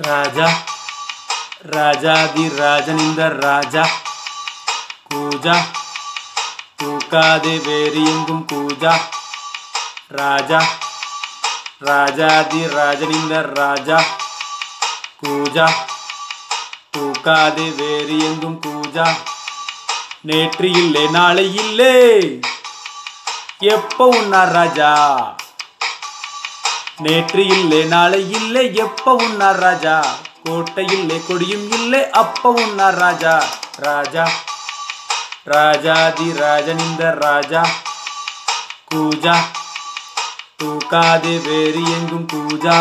ராஜா ராஜாதி ராஜனிந்த ராஜா கூஜா தூக்காதே வேறு எங்கும் கூஜா ராஜா ராஜாதி ராஜனிந்த ராஜா கூஜா தூக்காதே வேறு எங்கும் கூஜா நேற்று இல்லை நாளை இல்லை எப்போ உன்னார் ராஜா நேற்று இல்லை நாளை இல்லை எப்ப உன்னார் ராஜா கோட்டை இல்லை கொடியும் இல்லை அப்ப உன்னார் ராஜா ராஜா ராஜாதி ராஜனிந்த ராஜா கூஜா தூக்காதே வேறு எங்கும் கூஜா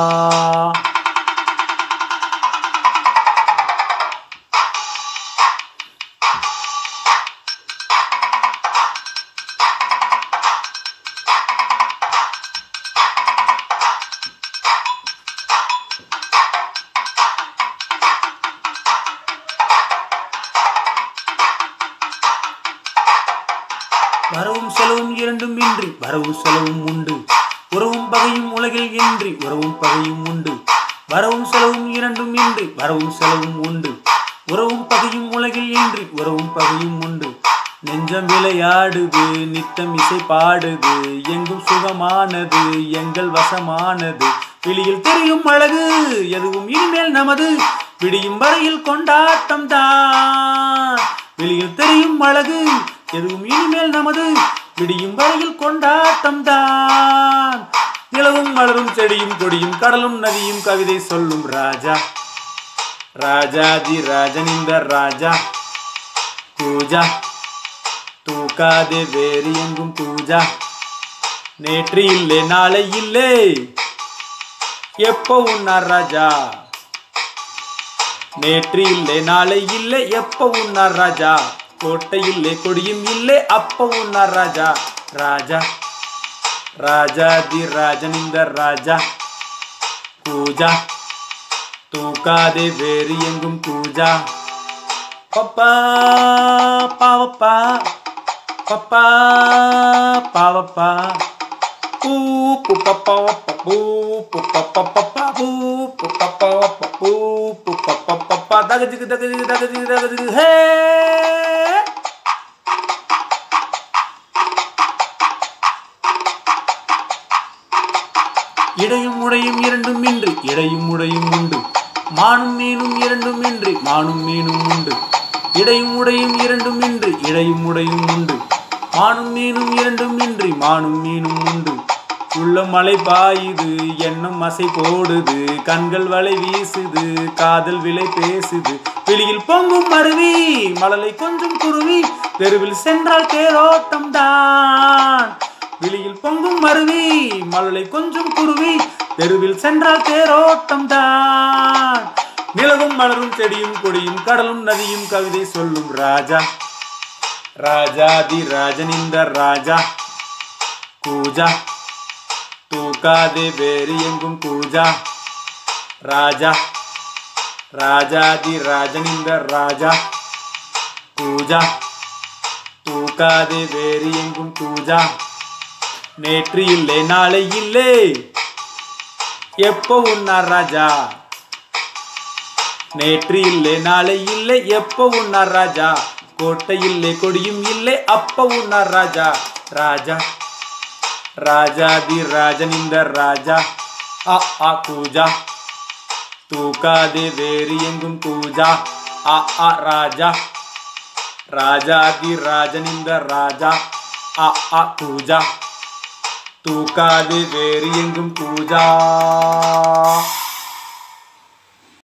வரவும் செலவும் இரண்டும் இன்றி வரவும் செலவும் உண்டு உறவும் பகையும் உலகில் இன்றி உறவும் பகையும் உண்டு வரவும் செலவும் இரண்டும் இன்றி வரவும் செலவும் உண்டு உறவும் பகையும் உலகில் இன்றி உறவும் பகையும் உண்டு நெஞ்சம் விளையாடுது நித்தம் இசை பாடுது எங்கும் சுகமானது எங்கள் வசமானது வெளியில் தெரியும் அழகு எதுவும் இனிமேல் நமது விடியும் வரையில் கொண்டாட்டம் தான் வெளியில் தெரியும் அழகு எதுவும் இனிமேல் நமது விடியும் வரையில் கொண்டாட்டம் தான் நிலவும் மலரும் செடியும் கொடியும் கடலும் நதியும் கவிதை சொல்லும் ராஜா ராஜாதி ராஜனிந்த ராஜா பூஜா தூக்காதே வேறு எங்கும் பூஜா நேற்று இல்லை நாளை இல்லை எப்போ உன்னார் ராஜா நேற்று இல்லை நாளை இல்லை எப்போ உன்னார் ராஜா கோட்டை இல்லை கொடியும் இல்லை அப்போ உன்னார் ராஜா ராஜா ராஜாதி ராஜனிந்த ராஜா பூஜா தூக்காதே வேறு எங்கும் பூஜா பப்பா பாவப்பா பப்பா பாவப்பா பூ பு பப்பா பூ பு பப்பா பப்பா பூ பு பப்பா பூ பு பப்பா பப்பா தகஜுக்கு தகஜுக்கு தகஜுக்கு தகஜுக்கு ஹே இடையும் உடையும் இரண்டும் இன்றி இடையும் உடையும் உண்டு மானும் மீனும் இரண்டும் இன்றி மானும் மீனும் உண்டு இடையும் உடையும் இரண்டும் இன்றி இடையும் உடையும் உண்டு மானும் மீனும் இரண்டும் இன்றி மானும் மீனும் உண்டு உள்ள மலை பாயுது எண்ணம் அசை போடுது கண்கள் வலை வீசுது காதல் விலை பேசுது வெளியில் பொங்கும் அருவி மழலை கொஞ்சம் குருவி தெருவில் சென்றால் தேரோட்டம் தான் வெளியில் பொங்கும் அருவி மழலை கொஞ்சம் குருவி தெருவில் சென்றால் தேரோட்டம் தான் நிலவும் மலரும் செடியும் கொடியும் கடலும் நதியும் கவிதை சொல்லும் ராஜா ராஜாதி ராஜனிந்த ராஜா கூஜா தூக்காதே வேறு எங்கும் கூஜா ராஜா ராஜாதி ராஜனிந்த ராஜா கூஜா தூக்காதே வேறு எங்கும் கூஜா நேற்று இல்லை நாளை இல்லை எப்போ உன்னார் ராஜா நேற்று இல்லை நாளை இல்லை எப்போ உன்னார் ராஜா கோட்டை இல்லை கொடியும் இல்லை அப்போ உன்னார் ராஜா ராஜா ராஜாதி ராஜனிந்த ராஜா அ ஆ கூஜா தூக்காதே வேறு எங்கும் கூஜா அ ஆ ராஜா ராஜாதி ராஜனிந்த ராஜா அ ஆ கூஜா தூக்காது வேறு எங்கும் பூஜா